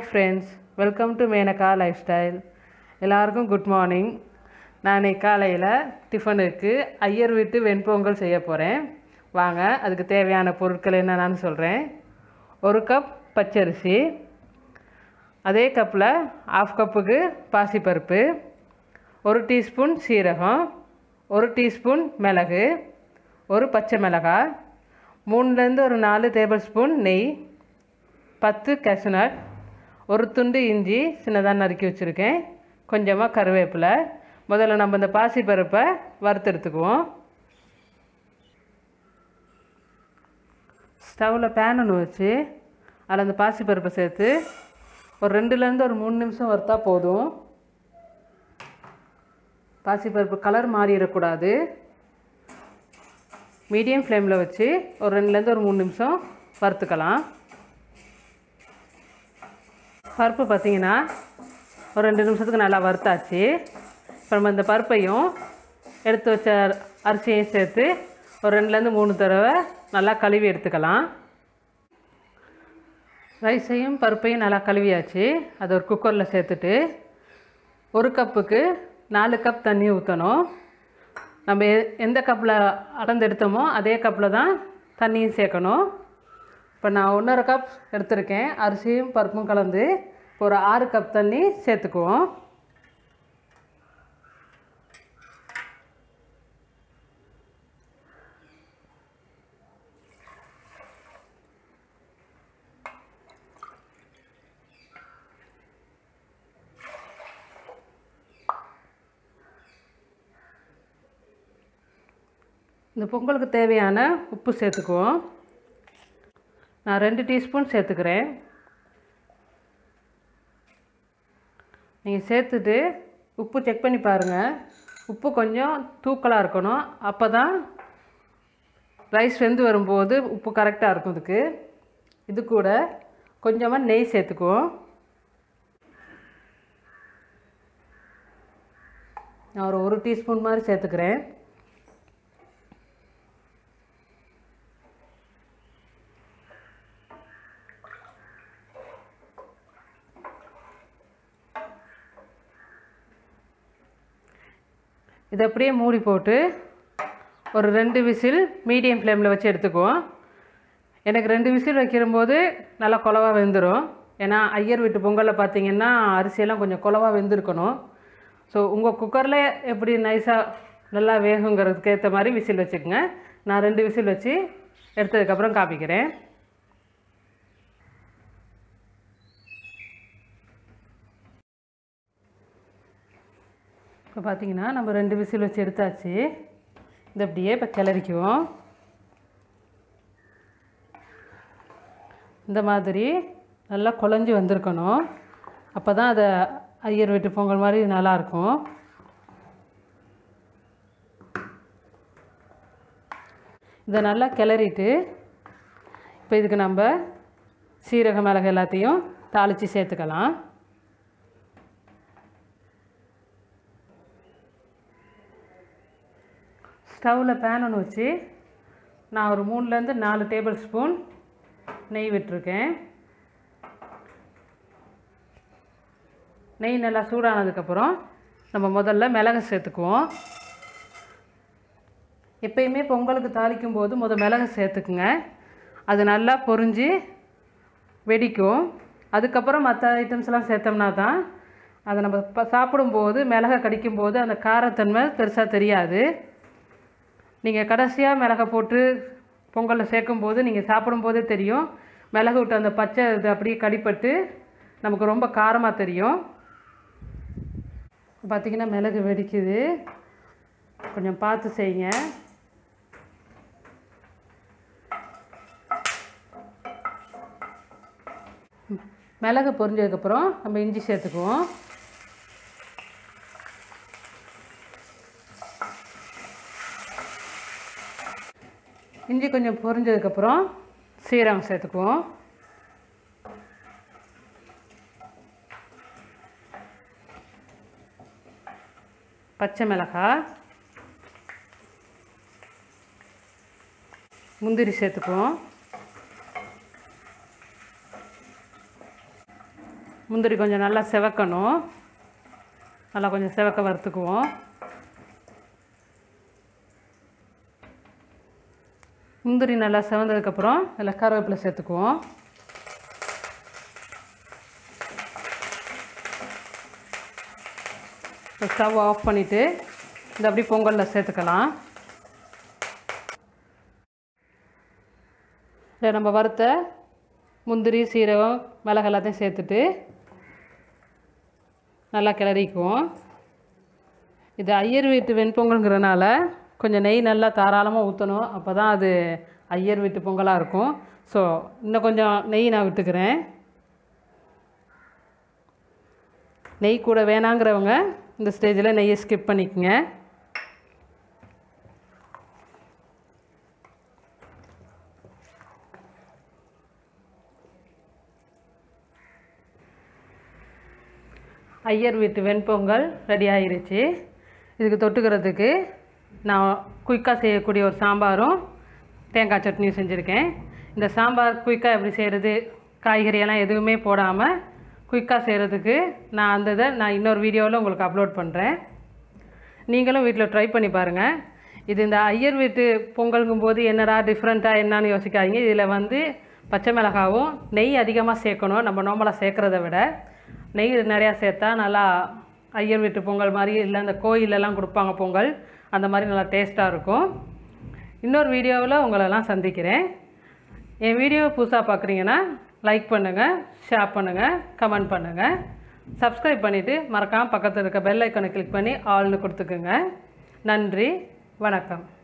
hi friends welcome to Menaka lifestyle எல்லாருக்கும் good morning நான் இன்னைக்கு காலையில் டிஃபனுக்கு ஐயர் வீட்டு வெண்பொங்கல் செய்ய போகிறேன் வாங்க அதுக்கு தேவையான பொருட்கள் என்னென்னு சொல்கிறேன் ஒரு கப் பச்சரிசி அதே கப்பில் ஆஃப் கப்புக்கு பாசிப்பருப்பு ஒரு டீஸ்பூன் சீரகம் ஒரு டீஸ்பூன் மிளகு ஒரு பச்சை மிளகாய் மூணுலேருந்து ஒரு நாலு டேபிள் ஸ்பூன் நெய் பத்து கேஷ்நட் ஒரு துண்டு இஞ்சி சின்னதாக நறுக்கி வச்சுருக்கேன் கொஞ்சமாக கருவேப்பிலை முதல்ல நம்ம இந்த பாசிப்பருப்பை வறுத்தெடுத்துக்குவோம் ஸ்டவ்வில் பேன் ஒன்று வச்சு அதில் அந்த பாசிப்பருப்பை சேர்த்து ஒரு ரெண்டுலேருந்து ஒரு மூணு நிமிஷம் வறுத்தா போதும் பாசிப்பருப்பு கலர் மாறிடக்கூடாது மீடியம் ஃப்ளேமில் வச்சு ஒரு ரெண்டுலேருந்து ஒரு மூணு நிமிஷம் வறுத்துக்கலாம் பருப்பு பார்த்திங்கன்னா ஒரு ரெண்டு நிமிஷத்துக்கு நல்லா வறுத்தாச்சு இப்போ நம்ம இந்த பருப்பையும் எடுத்து வச்ச அரிசியையும் சேர்த்து ஒரு ரெண்டுலேருந்து மூணு தடவை நல்லா கழுவி எடுத்துக்கலாம் ரைஸையும் பருப்பையும் நல்லா கழுவியாச்சு அதை ஒரு குக்கரில் சேர்த்துட்டு ஒரு கப்புக்கு நாலு கப் தண்ணி ஊற்றணும் நம்ம எ எந்த கப்பில் அளந்து எடுத்தோமோ அதே கப்பில் தான் தண்ணியும் சேர்க்கணும் இப்போ நான் ஒன்றரை கப் எடுத்திருக்கேன் அரிசியும் பருப்பும் கலந்து ஒரு ஆறு கப் தண்ணி சேர்த்துக்குவோம் இந்த பொங்கலுக்கு தேவையான உப்பு சேர்த்துக்குவோம் நான் ரெண்டு டீஸ்பூன் சேர்த்துக்கிறேன் நீங்கள் சேர்த்துட்டு உப்பு செக் பண்ணி பாருங்கள் உப்பு கொஞ்சம் தூக்கலாக இருக்கணும் அப்போ தான் ரைஸ் வெந்து வரும்போது உப்பு கரெக்டாக இருக்கும் இதுக்கு இது கூட கொஞ்சமாக நெய் சேர்த்துக்குவோம் நான் ஒரு ஒரு டீஸ்பூன் மாதிரி சேர்த்துக்கிறேன் இதை அப்படியே மூடி போட்டு ஒரு ரெண்டு விசில் மீடியம் ஃப்ளேமில் வச்சு எடுத்துக்குவோம் எனக்கு ரெண்டு விசில் வைக்கிறம்போது நல்லா குலவா வெந்துடும் ஏன்னா ஐயர் வீட்டு பொங்கலில் பார்த்தீங்கன்னா அரிசியெல்லாம் கொஞ்சம் குலவா வெந்திருக்கணும் ஸோ உங்கள் குக்கரில் எப்படி நைஸாக நல்லா வேகுங்கிறதுக்கு ஏற்ற மாதிரி விசில் வச்சுக்கோங்க நான் ரெண்டு விசில் வச்சு எடுத்ததுக்கப்புறம் காப்பிக்கிறேன் இப்போ பார்த்தீங்கன்னா நம்ம ரெண்டு விசில் வச்சு எடுத்தாச்சு இது அப்படியே இப்போ கிளறிக்குவோம் இந்த மாதிரி நல்லா குழஞ்சி வந்திருக்கணும் அப்போ தான் அதை ஐயர் வீட்டு பொங்கல் மாதிரி நல்லாயிருக்கும் இதை நல்லா கிளறிட்டு இப்போ இதுக்கு நம்ம சீரக மிளகு எல்லாத்தையும் தாளித்து சேர்த்துக்கலாம் ஸ்டவ்வில் பேன் ஒன்று வச்சு நான் ஒரு மூணுலேருந்து நாலு டேபிள் ஸ்பூன் நெய் விட்டுருக்கேன் நெய் நல்லா சூடானதுக்கப்புறம் நம்ம முதல்ல மிளகு சேர்த்துக்குவோம் எப்பயுமே பொங்கலுக்கு தாளிக்கும் போது முதல் மிளகு சேர்த்துக்குங்க அது நல்லா பொரிஞ்சு வெடிக்கும் அதுக்கப்புறம் மற்ற ஐட்டம்ஸ்லாம் சேர்த்தோம்னா தான் அதை நம்ம ப சாப்பிடும்போது மிளகை கடிக்கும்போது அந்த காரத்தன்மை பெருசாக தெரியாது நீங்கள் கடைசியாக மிளகை போட்டு பொங்கலில் சேர்க்கும்போது நீங்கள் சாப்பிடும்போதே தெரியும் மிளகு விட்டு அந்த பச்சை இது அப்படியே கடிப்பட்டு நமக்கு ரொம்ப காரமாக தெரியும் பார்த்திங்கன்னா மிளகு வெடிக்குது கொஞ்சம் பார்த்து செய்யுங்க மிளகு பொரிஞ்சதுக்கப்புறம் நம்ம இஞ்சி சேர்த்துக்குவோம் இஞ்சி கொஞ்சம் பொரிஞ்சதுக்கப்புறம் சீரகம் சேர்த்துக்குவோம் பச்சை மிளகாய் முந்திரி சேர்த்துக்குவோம் முந்திரி கொஞ்சம் நல்லா செவக்கணும் நல்லா கொஞ்சம் செவக்க வறுத்துக்குவோம் முந்திரி நல்லா செவந்ததுக்கப்புறம் இதில் கருவேப்பிலை சேர்த்துக்குவோம் ஸ்டவ் ஆஃப் பண்ணிவிட்டு இது அப்படி பொங்கலில் சேர்த்துக்கலாம் இதை நம்ம வறுத்த முந்திரி சீரகம் மிளகு எல்லாத்தையும் சேர்த்துட்டு நல்லா கிளறிக்குவோம் இது ஐயர் வீட்டு வெண்பொங்கல்ங்கிறனால கொஞ்சம் நெய் நல்லா தாராளமாக ஊற்றணும் அப்போ தான் அது ஐயர் வீட்டு பொங்கலாக இருக்கும் ஸோ இன்னும் கொஞ்சம் நெய் நான் விட்டுக்கிறேன் நெய் கூட வேணாங்கிறவங்க இந்த ஸ்டேஜில் நெய்யை ஸ்கிப் பண்ணிக்கங்க ஐயர் வீட்டு வெண்பொங்கல் ரெடி ஆயிருச்சு இதுக்கு தொட்டுக்கிறதுக்கு நான் குயிக்காக செய்யக்கூடிய ஒரு சாம்பாரும் தேங்காய் சட்னியும் செஞ்சுருக்கேன் இந்த சாம்பார் குயிக்காக எப்படி செய்கிறது காய்கறியெல்லாம் எதுவுமே போடாமல் குயிக்காக செய்கிறதுக்கு நான் அந்த இதை நான் இன்னொரு வீடியோவில் உங்களுக்கு அப்லோட் பண்ணுறேன் நீங்களும் வீட்டில் ட்ரை பண்ணி பாருங்கள் இது இந்த ஐயர் வீட்டு பொங்கலுங்கும் போது என்னடா டிஃப்ரெண்ட்டாக என்னன்னு யோசிக்காதீங்க இதில் வந்து பச்சை மிளகாவும் நெய் அதிகமாக சேர்க்கணும் நம்ம நார்மலாக சேர்க்குறத விட நெய் நிறையா சேர்த்தா நல்லா ஐயர் வீட்டு பொங்கல் மாதிரி இல்லை இந்த கோயிலெல்லாம் கொடுப்பாங்க பொங்கல் அந்த மாதிரி நல்லா டேஸ்ட்டாக இருக்கும் இன்னொரு வீடியோவில் உங்களெல்லாம் சந்திக்கிறேன் என் வீடியோ புதுசாக பார்க்குறீங்கன்னா லைக் பண்ணுங்கள் ஷேர் பண்ணுங்கள் கமெண்ட் பண்ணுங்கள் சப்ஸ்கிரைப் பண்ணிவிட்டு மறக்காமல் பக்கத்தில் இருக்க பெல் ஐக்கனை கிளிக் பண்ணி ஆல்னு கொடுத்துக்குங்க நன்றி வணக்கம்